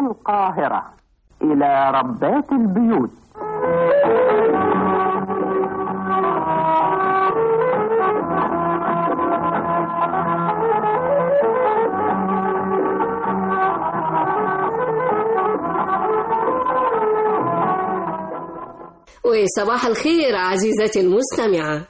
القاهرة إلى ربات البيوت وصباح الخير عزيزتي المستمعة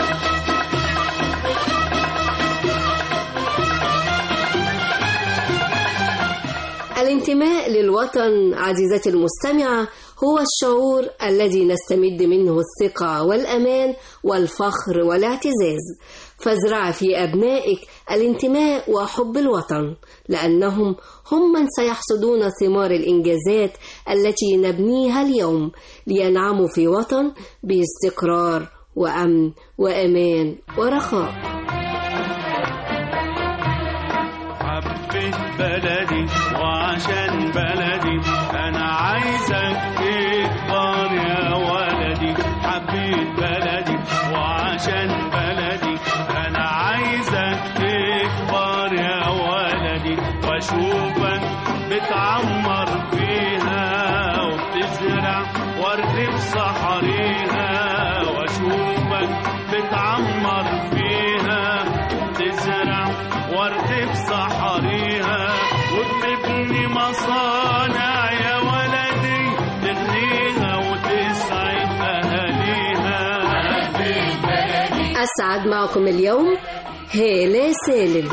الانتماء للوطن عزيزتي المستمعة هو الشعور الذي نستمد منه الثقة والأمان والفخر والاعتزاز فازرع في أبنائك الانتماء وحب الوطن لأنهم هم من سيحصدون ثمار الإنجازات التي نبنيها اليوم لينعموا في وطن باستقرار وأمن وأمان ورخاء حبيت بلدي وعشان بلدي انا عايزك تكبر يا ولدي حبيت بلدي وعشان بلدي انا عايزك تكبر يا ولدي واشوفك بتعمر فيها وبتزرع ورد في صحريها واشوفك بتعمر فيها وبتزرع ورد في صحريها وبتبني مصانع يا ولدي تغنيها وتسعد اهاليها أسعد معكم اليوم هالة سالم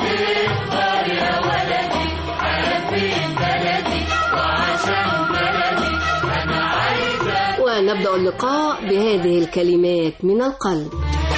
ونبدأ اللقاء بهذه الكلمات من القلب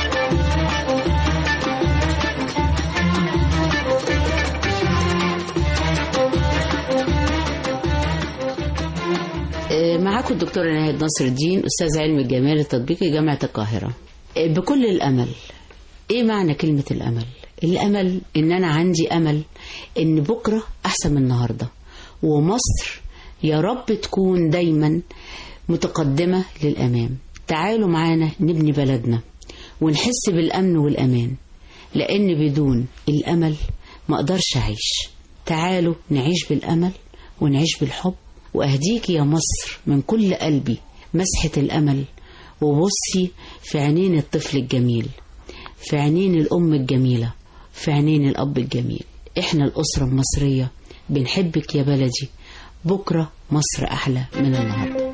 معاكم الدكتورة ناهد نصر الدين أستاذ علم الجمال التطبيقي جامعة القاهرة بكل الأمل إيه معنى كلمة الأمل؟ الأمل إن أنا عندي أمل إن بكرة أحسن من النهاردة ومصر يا رب تكون دايما متقدمة للأمام تعالوا معانا نبني بلدنا ونحس بالأمن والأمان لأن بدون الأمل ما أقدرش أعيش تعالوا نعيش بالأمل ونعيش بالحب وأهديك يا مصر من كل قلبي مسحة الأمل وبصي في عينين الطفل الجميل في عينين الأم الجميلة في عينين الأب الجميل إحنا الأسرة المصرية بنحبك يا بلدي بكرة مصر أحلى من النهاردة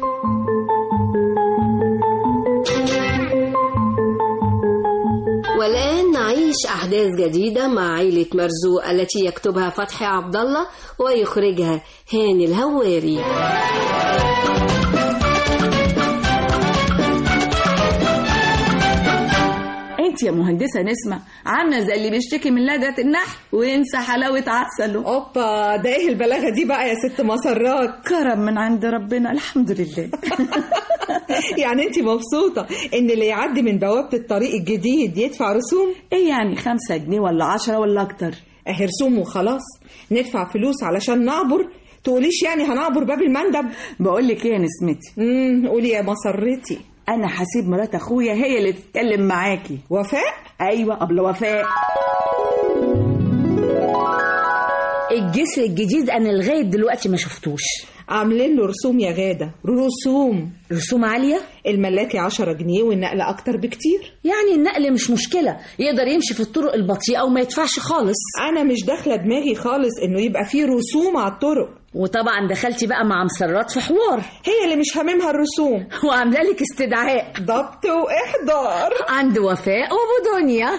والآن نعيش أحداث جديدة مع عائلة مرزوق التي يكتبها فتحي عبد الله ويخرجها هاني الهواري انت يا مهندسة نسمة عاملة زي اللي بيشتكي من لدغة النحل وينسى حلاوة عسله اوبا ده ايه البلاغه دي بقى يا ست مسرات كرم من عند ربنا الحمد لله يعني انت مبسوطه ان اللي يعدي من بوابه الطريق الجديد يدفع رسوم ايه يعني خمسة جنيه ولا عشرة ولا اكتر اهي رسوم وخلاص ندفع فلوس علشان نعبر تقوليش يعني هنعبر باب المندب بقول لك ايه يا نسمتي امم قولي يا مسرتي انا هسيب مرات اخويا هي اللي تتكلم معاكي وفاء ايوه قبل وفاء الجسر الجديد انا لغايه دلوقتي ما شفتوش عاملين له رسوم يا غاده رسوم رسوم عاليه الملاكي 10 جنيه والنقل اكتر بكتير يعني النقل مش مشكله يقدر يمشي في الطرق البطيئه وما يدفعش خالص انا مش داخله دماغي خالص انه يبقى فيه رسوم على الطرق وطبعا دخلتي بقى مع مسرات في حوار هي اللي مش هاممها الرسوم وعامله لك استدعاء ضبط واحضار عند وفاء وابو دنيا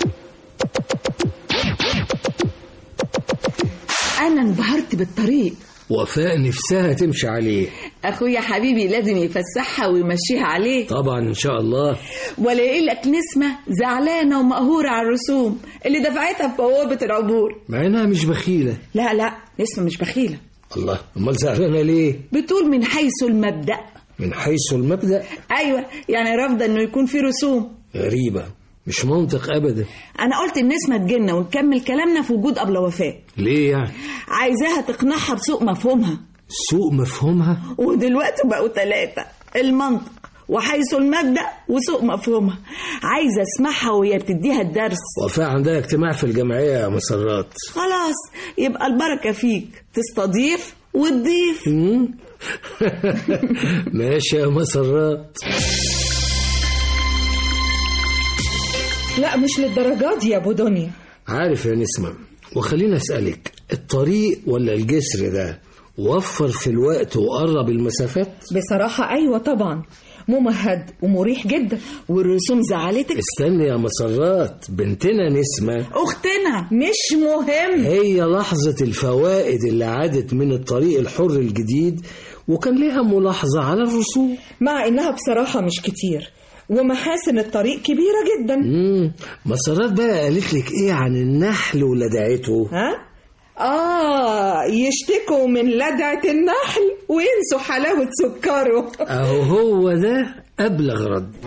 انا انبهرت بالطريق وفاء نفسها تمشي عليه اخويا حبيبي لازم يفسحها ويمشيها عليه طبعا ان شاء الله ولا لك نسمة زعلانة ومقهورة على الرسوم اللي دفعتها في بوابة العبور مع انها مش بخيله لا لا نسمة مش بخيلة الله امال زعلانه ليه بتقول من حيث المبدأ من حيث المبدا ايوه يعني رافضة انه يكون في رسوم غريبه مش منطق ابدا انا قلت النسمة تجينا ونكمل كلامنا في وجود ابله وفاء ليه يعني عايزاها تقنعها بسوء مفهومها سوء مفهومها ودلوقتي بقوا ثلاثة المنطق وحيث المبدأ وسوء مفهومها عايزة اسمعها وهي بتديها الدرس وفاء عندها اجتماع في الجمعيه يا مسرات خلاص يبقى البركة فيك تستضيف والضيف مم؟ ماشي يا مسرات لا مش للدرجات دي يا ابو دنيا عارف يا نسمة وخليني أسألك الطريق ولا الجسر ده وفر في الوقت وقرب المسافات بصراحة أيوة طبعا ممهد ومريح جدا والرسوم زعلتك استني يا مسرات بنتنا نسمة اختنا مش مهم هي لحظة الفوائد اللي عادت من الطريق الحر الجديد وكان لها ملاحظة على الرسوم مع إنها بصراحة مش كتير ومحاسن الطريق كبيرة جدا مم. مسرات بقى قالت لك ايه عن النحل ولدعته ها؟ آه يشتكوا من لدعة النحل وينسوا حلاوة سكره اهو هو ده ابلغ رد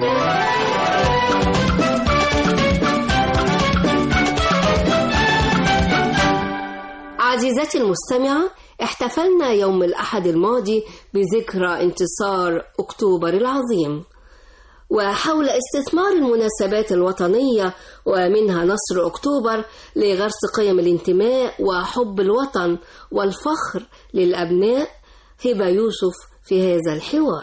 عزيزتي المستمعة احتفلنا يوم الأحد الماضي بذكرى انتصار أكتوبر العظيم وحول استثمار المناسبات الوطنية ومنها نصر أكتوبر لغرس قيم الانتماء وحب الوطن والفخر للأبناء هبة يوسف في هذا الحوار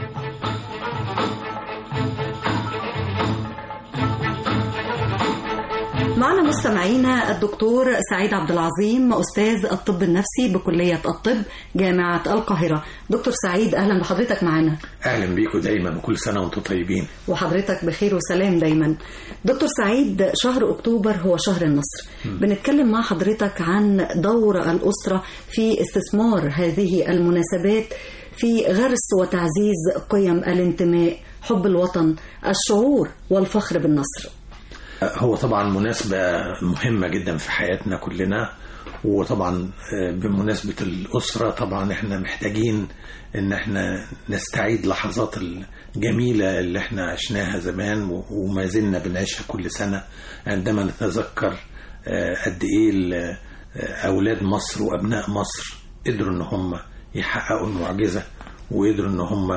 معنا مستمعينا الدكتور سعيد عبد العظيم أستاذ الطب النفسي بكلية الطب جامعة القاهرة دكتور سعيد أهلا بحضرتك معنا اهلا بيكم دايما وكل سنه وانتم طيبين وحضرتك بخير وسلام دايما دكتور سعيد شهر أكتوبر هو شهر النصر بنتكلم مع حضرتك عن دور الأسرة في استثمار هذه المناسبات في غرس وتعزيز قيم الانتماء حب الوطن الشعور والفخر بالنصر هو طبعا مناسبه مهمه جدا في حياتنا كلنا وطبعا آه، بمناسبه الاسره طبعا احنا محتاجين ان احنا نستعيد لحظات الجميله اللي احنا عشناها زمان و- وما زلنا بنعيشها كل سنه عندما نتذكر آه، قد ايه ال- آه، اولاد مصر وابناء مصر قدروا ان هم يحققوا المعجزه وقدروا ان هم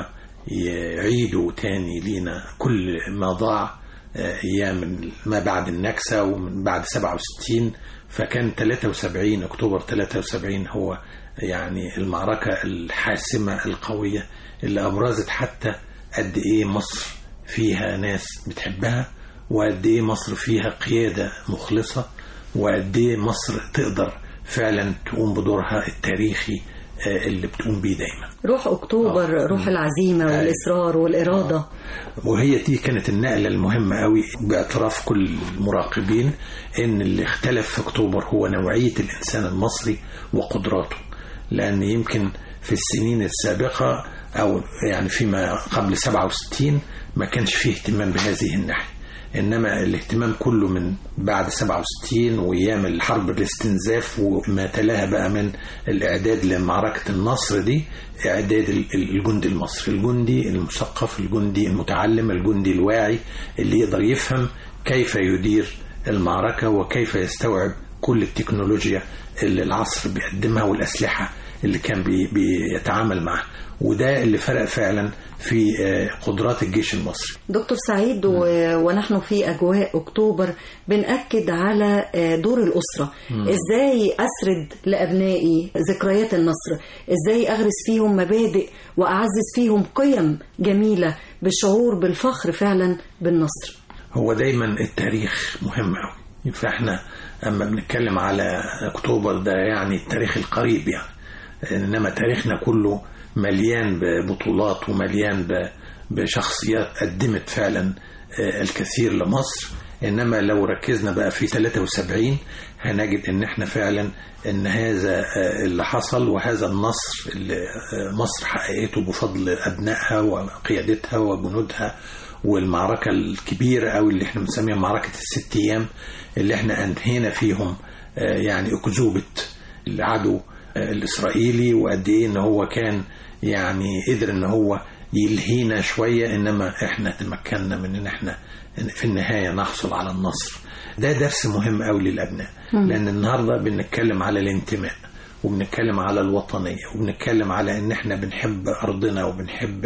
يعيدوا تاني لينا كل ما ضاع آه، ايام ما بعد النكسه ومن بعد 67 فكان 73 اكتوبر 73 هو يعني المعركه الحاسمه القويه اللي ابرزت حتى قد ايه مصر فيها ناس بتحبها وقد ايه مصر فيها قياده مخلصه وقد ايه مصر تقدر فعلا تقوم بدورها التاريخي آه، اللي بتقوم بيه دايما روح أكتوبر روح العزيمة والإصرار والإرادة وهي دي كانت النقلة المهمة قوي باعتراف كل المراقبين ان اللي اختلف في اكتوبر هو نوعية الانسان المصري وقدراته لان يمكن في السنين السابقة او يعني فيما قبل 67 ما كانش فيه اهتمام بهذه الناحية انما الاهتمام كله من بعد 67 وايام الحرب الاستنزاف وما تلاها بقى من الاعداد لمعركه النصر دي اعداد ال- ال- الجندي المصري الجندي المثقف الجندي المتعلم الجندي الواعي اللي يقدر يفهم كيف يدير المعركه وكيف يستوعب كل التكنولوجيا اللي العصر بيقدمها والاسلحه اللي كان بي بيتعامل معها وده اللي فرق فعلا في آه، قدرات الجيش المصري دكتور سعيد و... ونحن في أجواء أكتوبر بنأكد على آه، دور الأسرة مم. إزاي أسرد لأبنائي ذكريات النصر إزاي أغرس فيهم مبادئ وأعزز فيهم قيم جميلة بالشعور بالفخر فعلا بالنصر هو دايما التاريخ مهم قوي فاحنا اما بنتكلم على اكتوبر ده يعني التاريخ القريب يعني انما تاريخنا كله مليان ببطولات ومليان ب- بشخصيات قدمت فعلا آه، الكثير لمصر انما لو ركزنا بقى في 73 هنجد ان احنا فعلا ان هذا آه، اللي حصل وهذا النصر اللي آه، مصر حققته بفضل ابنائها وقيادتها وجنودها والمعركة الكبيرة أوي اللي احنا بنسميها معركة الست أيام اللي احنا أنهينا فيهم آه، يعني أكذوبة العدو آه، الإسرائيلي وقد إيه إن هو كان يعني قدر إن هو يلهينا شوية إنما احنا تمكنا من إن احنا في النهاية نحصل على النصر ده درس مهم أوي للأبناء مم. لأن النهاردة بنتكلم على الانتماء وبنتكلم على الوطنية وبنتكلم على ان احنا بنحب ارضنا وبنحب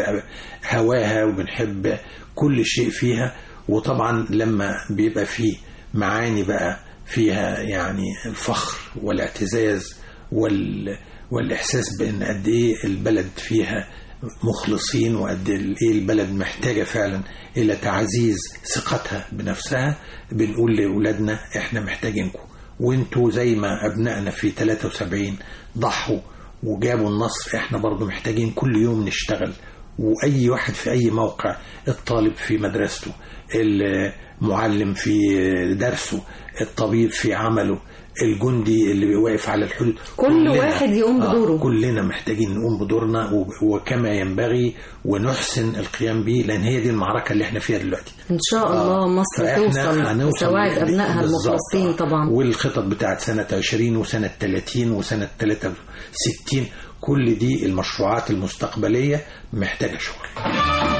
هواها وبنحب كل شيء فيها وطبعا لما بيبقى فيه معاني بقى فيها يعني الفخر والاعتزاز وال والاحساس بان قد ايه البلد فيها مخلصين وقد ايه البلد محتاجه فعلا الى تعزيز ثقتها بنفسها بنقول لاولادنا احنا محتاجينكم وانتوا زي ما ابنائنا في 73 ضحوا وجابوا النصر احنا برضو محتاجين كل يوم نشتغل واي واحد في اي موقع الطالب في مدرسته المعلم في درسه الطبيب في عمله الجندي اللي واقف على الحدود كل كلنا- واحد يقوم بدوره. آه كلنا محتاجين نقوم بدورنا و- وكما ينبغي ونحسن القيام به لان هي دي المعركه اللي احنا فيها دلوقتي ان شاء الله مصر فإحنا توصل هنوصل لسواعد لدي- ابنائها بالظبط. المخلصين طبعا والخطط بتاعت سنة 20 وسنة 30 وسنة 63 كل دي المشروعات المستقبلية محتاجة شغل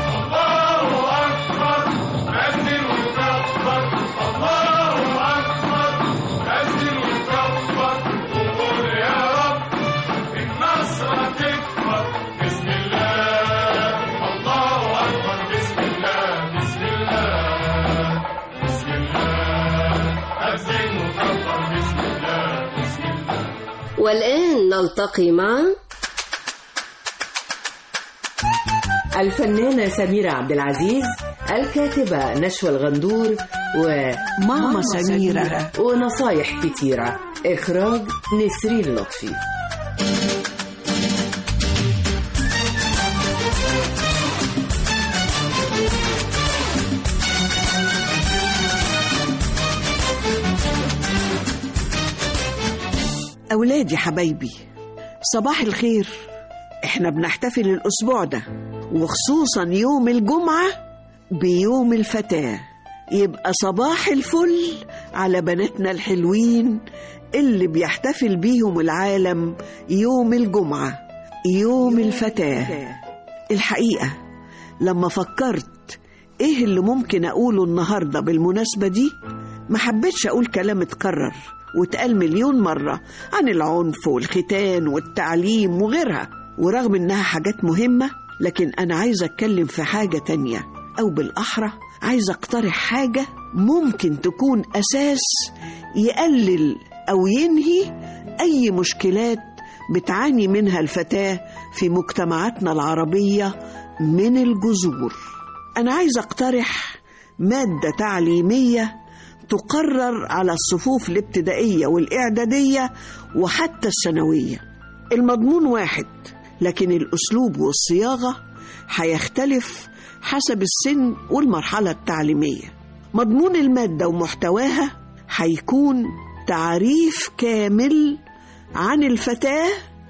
والآن نلتقي مع الفنانة سميرة عبد العزيز الكاتبة نشوى الغندور وماما سميرة ونصايح كتيرة إخراج نسرين لطفي أولادي حبايبي صباح الخير احنا بنحتفل الأسبوع ده وخصوصا يوم الجمعة بيوم الفتاة يبقى صباح الفل على بناتنا الحلوين اللي بيحتفل بيهم العالم يوم الجمعة يوم الفتاة الحقيقة لما فكرت ايه اللي ممكن اقوله النهارده بالمناسبة دي ما حبيتش اقول كلام اتكرر واتقال مليون مرة عن العنف والختان والتعليم وغيرها ورغم انها حاجات مهمة لكن انا عايزة اتكلم في حاجة تانية او بالاحرى عايزة اقترح حاجة ممكن تكون اساس يقلل او ينهي اي مشكلات بتعاني منها الفتاة في مجتمعاتنا العربية من الجذور أنا عايزة أقترح مادة تعليمية تقرر على الصفوف الابتدائية والإعدادية وحتى الثانوية المضمون واحد لكن الأسلوب والصياغة هيختلف حسب السن والمرحلة التعليمية مضمون المادة ومحتواها هيكون تعريف كامل عن الفتاة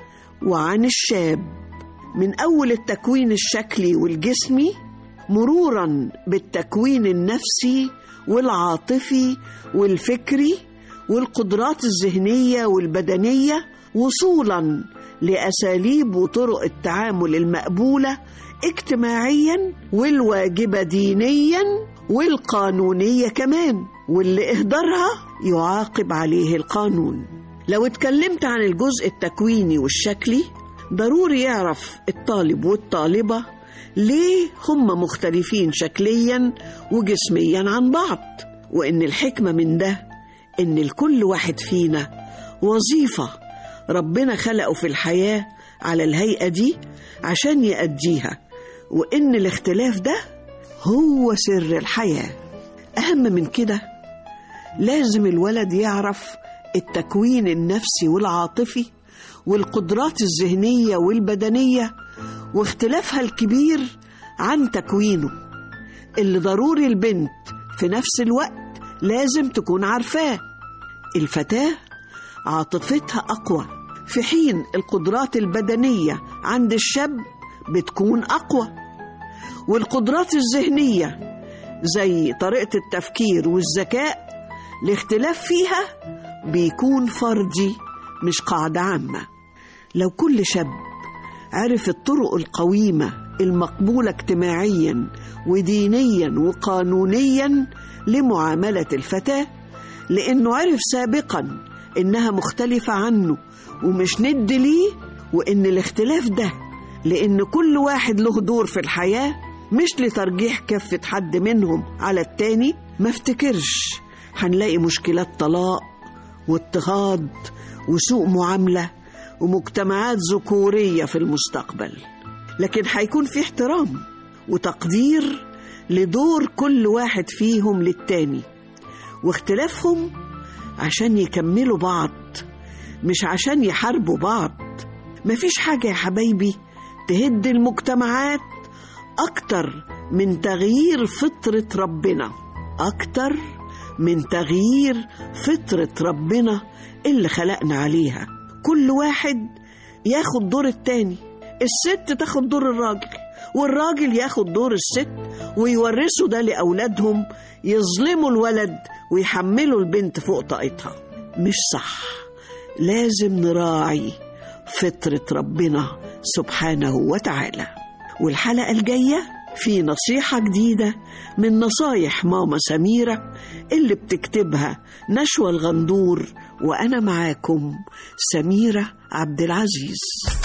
وعن الشاب من أول التكوين الشكلي والجسمي مرورا بالتكوين النفسي والعاطفي والفكري والقدرات الذهنية والبدنية وصولا لأساليب وطرق التعامل المقبولة اجتماعيا والواجبة دينيا والقانونية كمان واللي إهدارها يعاقب عليه القانون لو اتكلمت عن الجزء التكويني والشكلي ضروري يعرف الطالب والطالبة ليه هم مختلفين شكليا وجسميا عن بعض وإن الحكمة من ده إن لكل واحد فينا وظيفة ربنا خلقه في الحياة على الهيئة دي عشان يأديها وإن الاختلاف ده هو سر الحياة أهم من كده لازم الولد يعرف التكوين النفسي والعاطفي والقدرات الذهنية والبدنية واختلافها الكبير عن تكوينه اللي ضروري البنت في نفس الوقت لازم تكون عارفاه الفتاة عاطفتها أقوى في حين القدرات البدنية عند الشاب بتكون أقوى والقدرات الذهنية زي طريقة التفكير والذكاء الاختلاف فيها بيكون فردي مش قاعدة عامة لو كل شاب عرف الطرق القويمة المقبولة اجتماعيا ودينيا وقانونيا لمعاملة الفتاة لأنه عرف سابقا إنها مختلفة عنه ومش ند ليه وإن الاختلاف ده لأن كل واحد له دور في الحياة مش لترجيح كفة حد منهم على التاني ما افتكرش هنلاقي مشكلات طلاق واضطهاد وسوء معاملة ومجتمعات ذكورية في المستقبل لكن هيكون في احترام وتقدير لدور كل واحد فيهم للتاني واختلافهم عشان يكملوا بعض مش عشان يحاربوا بعض مفيش حاجة يا حبايبي تهد المجتمعات أكتر من تغيير فطرة ربنا أكتر من تغيير فطرة ربنا اللي خلقنا عليها كل واحد ياخد دور التاني الست تاخد دور الراجل والراجل ياخد دور الست ويورثوا ده لأولادهم يظلموا الولد ويحملوا البنت فوق طاقتها مش صح لازم نراعي فطرة ربنا سبحانه وتعالى والحلقة الجاية في نصيحة جديدة من نصايح ماما سميرة اللي بتكتبها نشوى الغندور وأنا معاكم سميرة عبد العزيز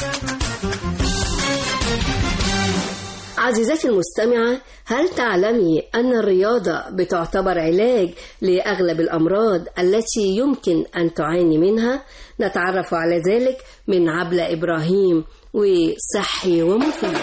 عزيزتي المستمعة هل تعلمي أن الرياضة بتعتبر علاج لأغلب الأمراض التي يمكن أن تعاني منها؟ نتعرف على ذلك من عبلة إبراهيم وصحي ومفيد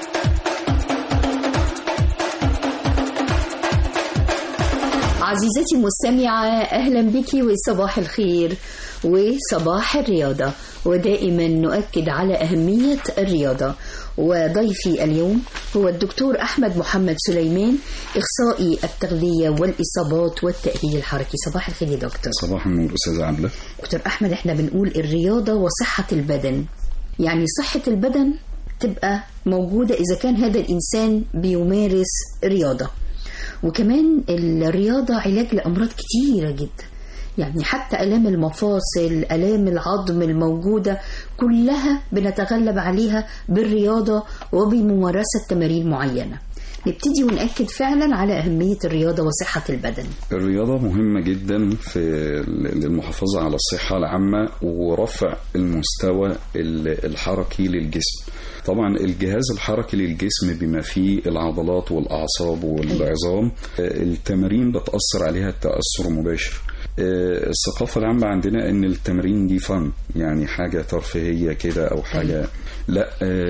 عزيزتي المستمعة أهلا بك وصباح الخير وصباح الرياضة ودائما نؤكد على أهمية الرياضة وضيفي اليوم هو الدكتور أحمد محمد سليمان إخصائي التغذية والإصابات والتأهيل الحركي صباح الخير يا دكتور صباح النور أستاذة عبلة دكتور أحمد إحنا بنقول الرياضة وصحة البدن يعني صحة البدن تبقى موجودة إذا كان هذا الإنسان بيمارس رياضة وكمان الرياضة علاج لأمراض كتيرة جدا يعني حتى آلام المفاصل آلام العظم الموجودة كلها بنتغلب عليها بالرياضة وبممارسة تمارين معينة نبتدي ونأكد فعلا على أهمية الرياضة وصحة البدن الرياضة مهمة جدا في للمحافظة على الصحة العامة ورفع المستوى الحركي للجسم طبعا الجهاز الحركي للجسم بما فيه العضلات والأعصاب والعظام التمارين بتأثر عليها تأثر مباشر الثقافة العامة عندنا ان التمرين دي فن يعني حاجة ترفيهية كده او حاجة لا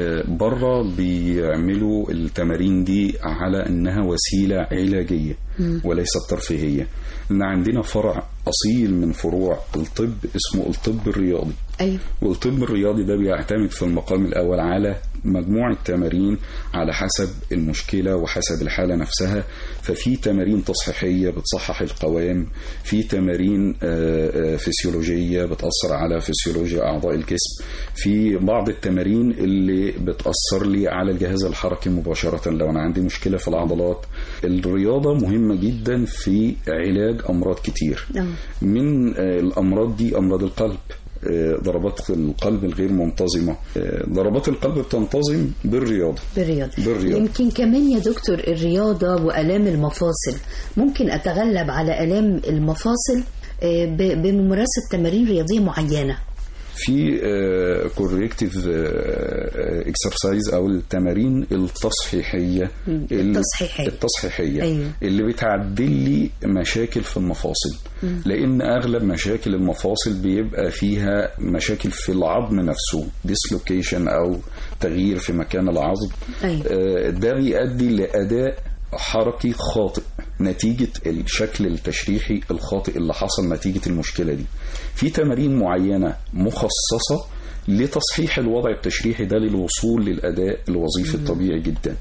بره بيعملوا التمارين دي على انها وسيلة علاجية وليست ترفيهية ان عندنا فرع اصيل من فروع الطب اسمه الطب الرياضي أيوة. والطب الرياضي ده بيعتمد في المقام الاول على مجموعة تمارين على حسب المشكلة وحسب الحالة نفسها ففي تمارين تصحيحية بتصحح القوام في تمارين فسيولوجية بتأثر على فسيولوجيا أعضاء الجسم في بعض التمارين اللي بتأثر لي على الجهاز الحركي مباشرة لو أنا عندي مشكلة في العضلات الرياضة مهمة جدا في علاج أمراض كتير من الأمراض دي أمراض القلب ضربات القلب الغير منتظمة ضربات القلب بتنتظم بالرياضة بالرياضة. بالرياضة يمكن كمان يا دكتور الرياضة وألام المفاصل ممكن أتغلب على ألام المفاصل بممارسة تمارين رياضية معينة في كوريكتيف اكسرسايز او التمارين التصحيحيه التصحيحيه التصحيحيه أيوة. اللي بتعدل لي مشاكل في المفاصل مم. لان اغلب مشاكل المفاصل بيبقى فيها مشاكل في العظم نفسه ديسلوكيشن او تغيير في مكان العظم أيوة. ده بيؤدي لاداء حركي خاطئ نتيجة الشكل التشريحي الخاطئ اللي حصل نتيجة المشكلة دي في تمارين معينة مخصصة لتصحيح الوضع التشريحي ده للوصول للأداء الوظيفي الطبيعي جدا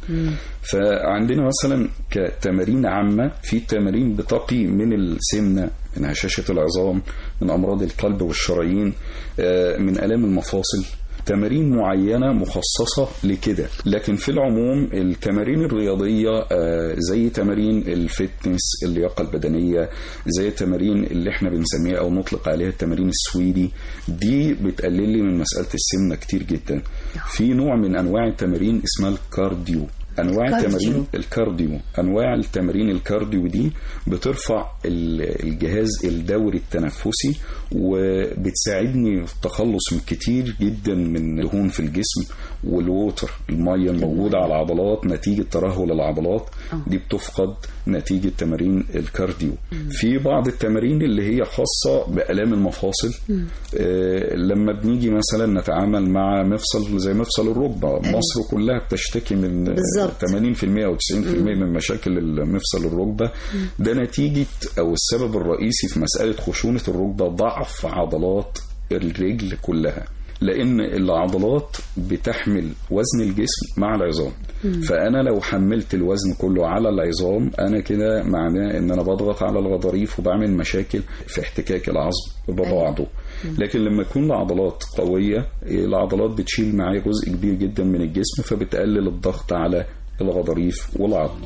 فعندنا مثلا كتمارين عامة في تمارين بتقي من السمنة من هشاشة العظام من أمراض القلب والشرايين من آلام المفاصل تمارين معينة مخصصة لكده لكن في العموم التمارين الرياضية زي تمارين الفتنس اللياقة البدنية زي التمارين اللي احنا بنسميها او نطلق عليها التمارين السويدي دي بتقلل لي من مسألة السمنة كتير جدا في نوع من انواع التمارين اسمها الكارديو انواع كارديو. التمارين الكارديو انواع التمارين الكارديو دي بترفع ال- الجهاز الدوري التنفسي وبتساعدني في التخلص من كتير جدا من دهون في الجسم والووتر الميه الموجوده على العضلات نتيجه ترهل العضلات دي بتفقد نتيجه تمارين الكارديو في بعض التمارين اللي هي خاصه بالام المفاصل آه، لما بنيجي مثلا نتعامل مع مفصل زي مفصل الركبه مصر كلها بتشتكي من بالظبط. 80% او 90% من مشاكل مفصل الركبه ده نتيجه او السبب الرئيسي في مساله خشونه الركبه ضعف عضلات الرجل كلها لان العضلات بتحمل وزن الجسم مع العظام مم. فانا لو حملت الوزن كله على العظام انا كده معناه ان انا بضغط على الغضاريف وبعمل مشاكل في احتكاك العظم ببعضه لكن لما تكون العضلات قويه العضلات بتشيل معايا جزء كبير جدا من الجسم فبتقلل الضغط على الغضاريف والعظم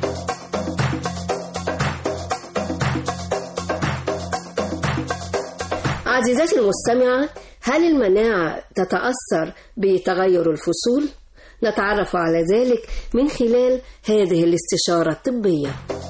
عزيزتي المستمعة هل المناعة تتأثر بتغير الفصول؟ نتعرف على ذلك من خلال هذه الاستشارة الطبية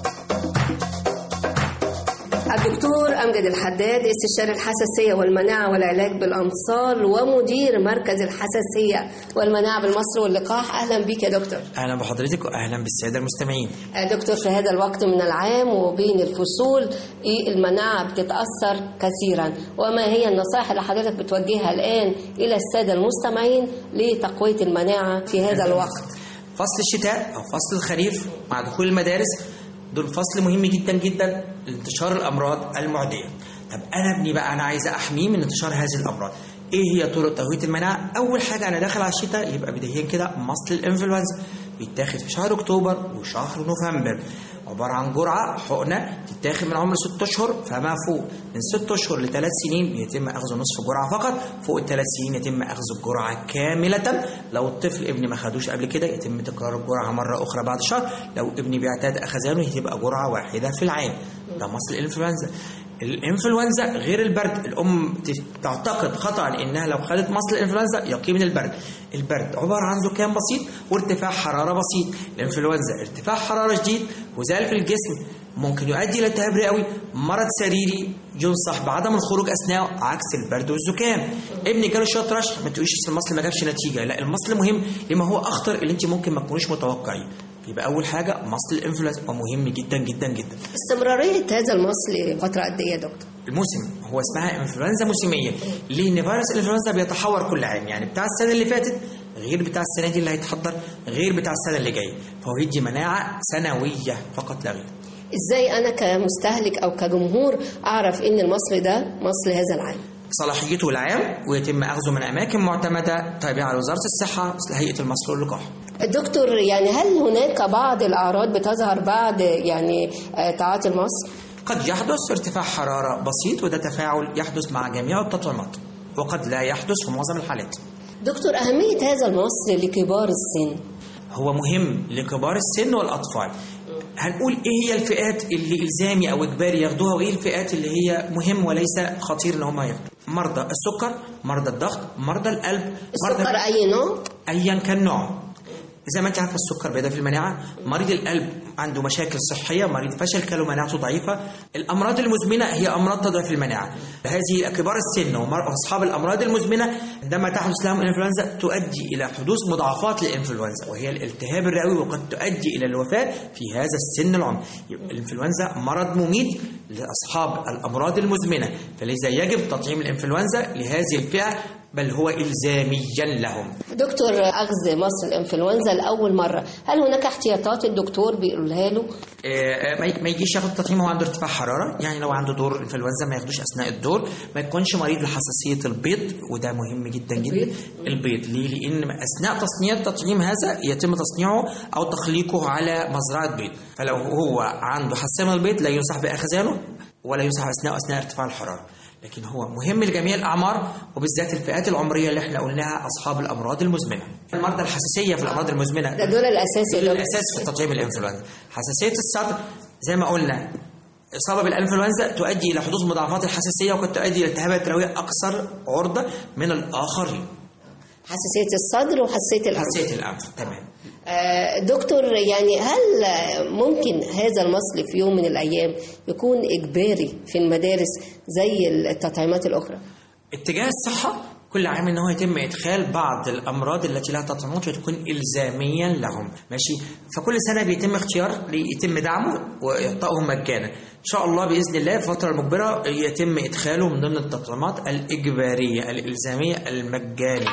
الدكتور أمجد الحداد استشاري الحساسية والمناعة والعلاج بالأمصار ومدير مركز الحساسية والمناعة بالمصر واللقاح أهلا بك يا دكتور اهلا بحضرتك واهلا بالساده المستمعين دكتور في هذا الوقت من العام وبين الفصول إيه المناعة بتتأثر كثيرا وما هي النصائح اللي حضرتك بتوجهها الآن إلى السادة المستمعين لتقوية المناعة في هذا الوقت فصل الشتاء او فصل الخريف مع دخول المدارس دول فصل مهم جدا جدا لانتشار الامراض المعديه طب انا ابني بقى انا عايز احميه من انتشار هذه الامراض ايه هي طرق تقويه المناعه اول حاجه انا داخل على الشتاء يبقى بدايا كده مصل الانفلونزا بيتاخد في شهر اكتوبر وشهر نوفمبر عباره عن جرعه حقنه تتاخد من عمر 6 اشهر فما فوق من 6 اشهر لثلاث سنين يتم اخذ نصف جرعه فقط فوق الثلاث سنين يتم اخذ الجرعه كامله لو الطفل ابني ما خدوش قبل كده يتم تكرار الجرعه مره اخرى بعد شهر لو ابني بيعتاد اخذانه هتبقى جرعه واحده في العام ده مصل الانفلونزا الانفلونزا غير البرد الام تعتقد خطا انها لو خدت مصل الانفلونزا يقي من البرد البرد عباره عن زكام بسيط وارتفاع حراره بسيط الانفلونزا ارتفاع حراره شديد وذلك في الجسم ممكن يؤدي الى التهاب رئوي مرض سريري ينصح بعدم الخروج اثناء عكس البرد والزكام ابني جاله شويه رشح ما تقوليش المصل ما جابش نتيجه لا المصل مهم لما هو اخطر اللي انت ممكن ما تكونوش متوقعين يبقى اول حاجه مصل الانفلونزا مهم جدا جدا جدا استمرارية هذا المصل فترة قد إيه يا دكتور؟ الموسم هو اسمها انفلونزا موسميه ليه ان فيروس الانفلونزا بيتحور كل عام يعني بتاع السنه اللي فاتت غير بتاع السنه دي اللي هيتحضر غير بتاع السنه اللي جايه فهو يدي مناعه سنويه فقط لا غير إزاي أنا كمستهلك أو كجمهور أعرف إن المصل ده مصل هذا العام؟ صلاحيته العام ويتم اخذه من اماكن معتمده تابعه لوزاره الصحه مثل هيئه المصل واللقاح دكتور يعني هل هناك بعض الأعراض بتظهر بعد يعني آه، تعاطي المصل؟ قد يحدث ارتفاع حراره بسيط وده تفاعل يحدث مع جميع التطعيمات وقد لا يحدث في معظم الحالات دكتور أهمية هذا المصل لكبار السن هو مهم لكبار السن والاطفال هنقول ايه هي الفئات اللي الزامي او اجباري ياخدوها وايه الفئات اللي هي مهم وليس خطير ان هم ياخدوا مرضى السكر مرضى الضغط مرضى القلب مرضى السكر أي نوع؟ ايا كان نوعه زي ما انت عارفه السكر بيضاف المناعه مريض القلب عنده مشاكل صحيه مريض فشل كلى مناعته ضعيفه الامراض المزمنه هي امراض تضعف المناعه هذه كبار السن واصحاب الامراض المزمنه عندما تحدث لهم الانفلونزا تؤدي الى حدوث مضاعفات للانفلونزا وهي الالتهاب الرئوي وقد تؤدي الى الوفاه في هذا السن العمري يبقى الانفلونزا مرض مميت لاصحاب الامراض المزمنه فلذا يجب تطعيم الانفلونزا لهذه الفئه بل هو إلزاميا لهم دكتور أخذ مصل الإنفلونزا لأول مرة هل هناك احتياطات الدكتور بيقولها له؟ آه، ما ما يجيش ياخد تطعيم وهو عنده ارتفاع حراره يعني لو عنده دور انفلونزا ما ياخدوش اثناء الدور ما يكونش مريض لحساسيه البيض وده مهم جدا جدا البيض ليه لان اثناء تصنيع التطعيم هذا يتم تصنيعه او تخليقه على مزرعه بيض فلو هو عنده حساسيه من البيض لا ينصح باخذانه ولا ينصح اثناء اثناء ارتفاع الحراره لكن هو مهم لجميع الاعمار وبالذات الفئات العمريه اللي احنا قلناها اصحاب الامراض المزمنه المرضى الحساسيه في الامراض المزمنه ده دول الأساسي دول الاساس في تطعيم الانفلونزا حساسيه الصدر زي ما قلنا إصابة بالإنفلونزا تؤدي إلى حدوث مضاعفات الحساسية وقد تؤدي إلى التهابات رئوية أكثر عرضة من الآخرين. حساسية الصدر وحساسية الأنف حساسية الأنف تمام. آه، دكتور يعني هل آه، ممكن هذا المصل في يوم من الأيام يكون إجباري في المدارس زي التطعيمات الأخرى؟ اتجاه الصحة كل عام ان هو يتم ادخال بعض الامراض التي لها تطعيمات وتكون الزاميا لهم ماشي فكل سنه بيتم اختيار يتم دعمه واعطائه مجانا ان شاء الله باذن الله الفتره المقبله يتم ادخاله من ضمن التطعيمات الاجباريه الالزاميه المجانيه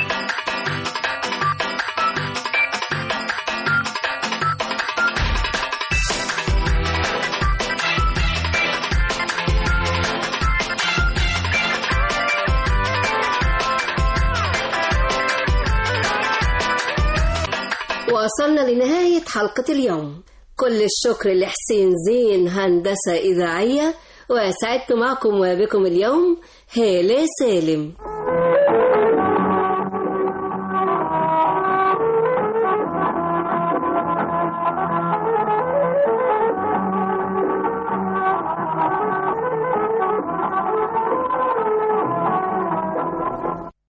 وصلنا لنهاية حلقة اليوم كل الشكر لحسين زين هندسة إذاعية وسعدت معكم وبكم اليوم هالة سالم